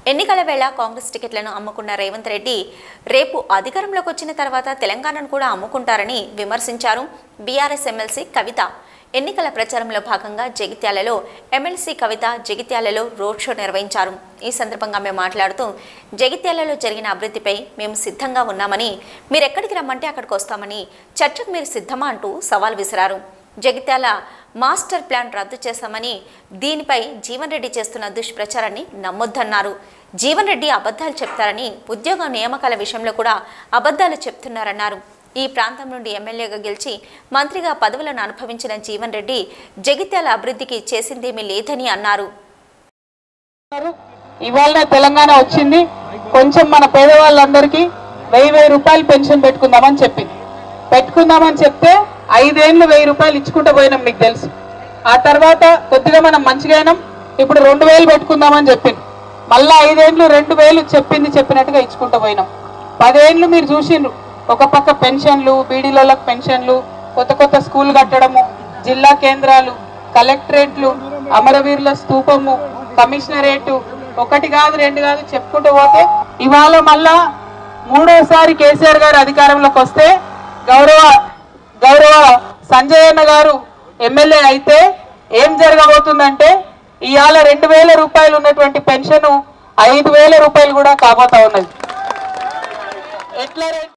ఎన్నికల వేళ కాంగ్రెస్ టికెట్లను అమ్ముకున్న రేవంత్ రెడ్డి రేపు అధికారంలోకి వచ్చిన తర్వాత తెలంగాణను కూడా అమ్ముకుంటారని విమర్శించారు బీఆర్ఎస్ ఎమ్మెల్సీ కవిత ఎన్నికల ప్రచారంలో భాగంగా జగిత్యాలలో ఎమ్మెల్సీ కవిత జగిత్యాలలో రోడ్ షో నిర్వహించారు ఈ సందర్భంగా మేము మాట్లాడుతూ జగిత్యాలలో జరిగిన అభివృద్ధిపై మేము సిద్ధంగా ఉన్నామని మీరు ఎక్కడికి రమ్మంటే అక్కడికి వస్తామని చర్చకు మీరు సిద్ధమా అంటూ సవాల్ విసిరారు జగిత్యాల మాస్టర్ ప్లాన్ రద్దు చేశామని దీనిపై జీవన్ రెడ్డి చేస్తున్న దుష్ప్రచారాన్ని నమ్మొద్దన్నారు జీవన్ రెడ్డి అబద్ధాలు చెప్తారని ఉద్యోగ నియామకాల విషయంలో కూడా అబద్ధాలు చెప్తున్నారన్నారు ఈ ప్రాంతం నుండి ఎమ్మెల్యేగా గెలిచి మంత్రిగా పదవులను అనుభవించిన జీవన్ రెడ్డి జగిత్యాల అభివృద్ధికి చేసిందేమీ లేదని అన్నారు ఇవాళ తెలంగాణ వచ్చింది కొంచెం మన పేదవాళ్ళందరికీ వెయ్యి వెయ్యి రూపాయలు పెన్షన్ పెట్టుకుందామని చెప్పింది పెట్టుకుందామని చెప్తే ఐదేళ్లు వెయ్యి రూపాయలు ఇచ్చుకుంటూ పోయినాం మీకు తెలుసు ఆ తర్వాత కొద్దిగా మనం మంచిగా అయినాం ఇప్పుడు రెండు వేలు పెట్టుకుందామని చెప్పింది మళ్ళా ఐదేళ్లు రెండు వేలు చెప్పింది చెప్పినట్టుగా ఇచ్చుకుంటూ పోయినాం పదేళ్లు మీరు చూసిండ్రు ఒక పక్క పెన్షన్లు బీడీలకు పెన్షన్లు కొత్త కొత్త స్కూల్ కట్టడము జిల్లా కేంద్రాలు కలెక్టరేట్లు అమరవీరుల స్తూపము కమిషనరేటు ఒకటి కాదు రెండు కాదు చెప్పుకుంటూ పోతే ఇవాళ మళ్ళా మూడోసారి కేసీఆర్ గారు అధికారంలోకి వస్తే గౌరవ గౌరవ సంజయ్ అన్న గారు ఎమ్మెల్యే అయితే ఏం జరగబోతుందంటే ఇవాళ రెండు వేల రూపాయలు ఉన్నటువంటి పెన్షన్ ఐదు వేల రూపాయలు కూడా కాబోతా ఉన్నది ఎట్లా రే-